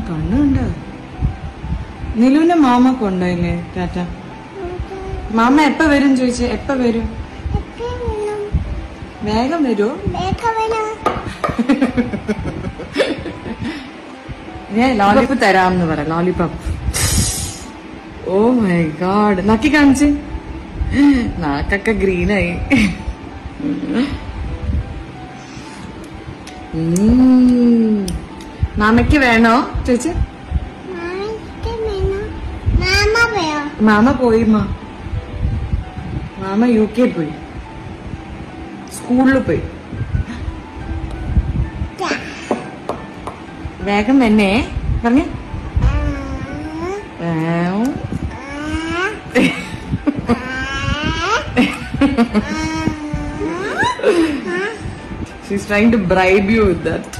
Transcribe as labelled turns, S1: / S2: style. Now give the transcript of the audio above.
S1: കണ്ണുണ്ട് നിലുവിന്റെ മാമ കൊണ്ടോയില്ലേ ടാറ്റ മാമ എപ്പ വരും ചോദിച്ചു എപ്പ വരും വേഗം വരുമോ ഞാൻ ലോലിപ്പ് തരാമെന്ന് പറ ലോലിപോപ്പ് ഓ മൈ ഗാഡ് നക്കി കാണിച്ച് നാക്കൊക്കെ ഗ്രീനായി മാമയ്ക്ക് വേണോ ചേച്ചി മാമ പോയി മാ മാമ യു കെ പോയി സ്കൂളിൽ പോയി വേഗം തന്നെ പറഞ്ഞേ She's trying to bribe you with that.